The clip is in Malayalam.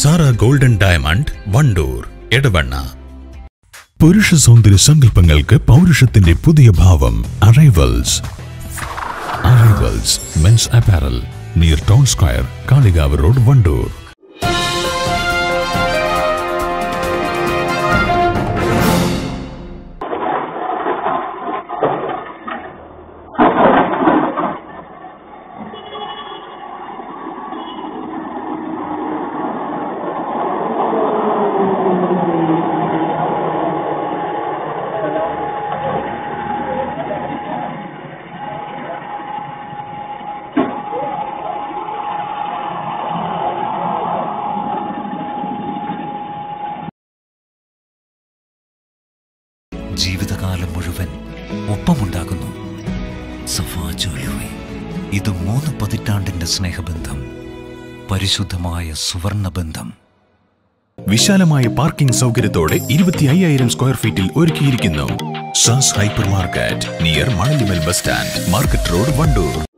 Sara golden diamond Wandoor Edavanna പുരുഷ സൗന്ദര്യ സങ്കല്പങ്ങൾക്ക് പൗരുഷത്തിന്റെ പുതിയ ഭാവം arrivals arrivals men's apparel near town square Kalikavu road Wandoor ജീവിതകാലം മുഴുവൻ ഒപ്പമുണ്ടാകുന്നു സഫാ ജ്വല്ലറി ഇത് മൂന്ന് പതിറ്റാണ്ടിന്റെ സ്നേഹബന്ധം പരിശുദ്ധമായ സുവർണ ബന്ധം വിശാലമായ പാർക്കിംഗ് സൗകര്യത്തോടെ ഇരുപത്തി അയ്യായിരം സ്ക്വയർ ഫീറ്റിൽ ഒരുക്കിയിരിക്കുന്നു സാസ് hypermarket near Manalimal bus stand market road Wandoor